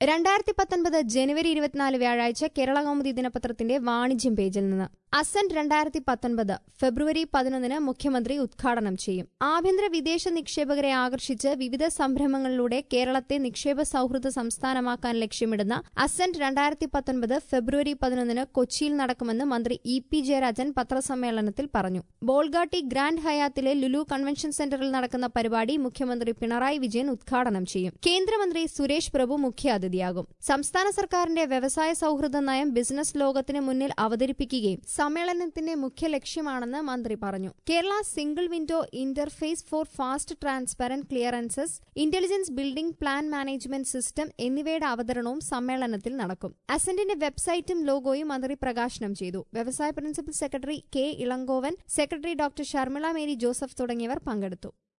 രണ്ടായിരത്തി പത്തൊൻപത് ജനുവരി ഇരുപത്തിനാല് വ്യാഴാഴ്ച കേരള കൗമുദി ദിനപത്രത്തിന്റെ വാണിജ്യം പേജിൽ നിന്ന് അസന്റ് രണ്ടായിരത്തി പത്തൊൻപത് ഫെബ്രുവരി പതിനൊന്നിന് മുഖ്യമന്ത്രി ഉദ്ഘാടനം ചെയ്യും ആഭ്യന്തര വിദേശ നിക്ഷേപകരെ ആകർഷിച്ച് വിവിധ സംരംഭങ്ങളിലൂടെ കേരളത്തെ നിക്ഷേപ സൌഹൃദ സംസ്ഥാനമാക്കാൻ ലക്ഷ്യമിടുന്ന അസന്റ് രണ്ടായിരത്തി പത്തൊൻപത് ഫെബ്രുവരി പതിനൊന്നിന് കൊച്ചിയിൽ നടക്കുമെന്ന് മന്ത്രി ഇ പി ജയരാജൻ പത്രസമ്മേളനത്തിൽ പറഞ്ഞു ബോൾഗാട്ടി ഗ്രാൻഡ് ഹയാത്തിലെ ലുലു കൺവെൻഷൻ സെന്ററിൽ നടക്കുന്ന പരിപാടി മുഖ്യമന്ത്രി പിണറായി വിജയൻ ഉദ്ഘാടനം ചെയ്യും കേന്ദ്രമന്ത്രി സുരേഷ് പ്രഭു മുഖ്യാതിഥിയാകും സംസ്ഥാന സർക്കാരിന്റെ വ്യവസായ സൌഹൃദ നയം ബിസിനസ് ലോകത്തിന് മുന്നിൽ അവതരിപ്പിക്കുകയും സമ്മേളനത്തിന്റെ മുഖ്യ ലക്ഷ്യമാണെന്ന് മന്ത്രി പറഞ്ഞു Kerala single window interface for fast transparent clearances intelligence building plan management system എന്നിവയുടെ അവതരണവും സമ്മേളനത്തിൽ നടക്കും അസന്റിന്റെ വെബ്സൈറ്റും ലോഗോയും മന്ത്രി പ്രകാശനം ചെയ്തു വ്യവസായ principal secretary K Elangovan secretary doctor Sharmila Mary Joseph തുടങ്ങിയവർ പങ്കെടുത്തു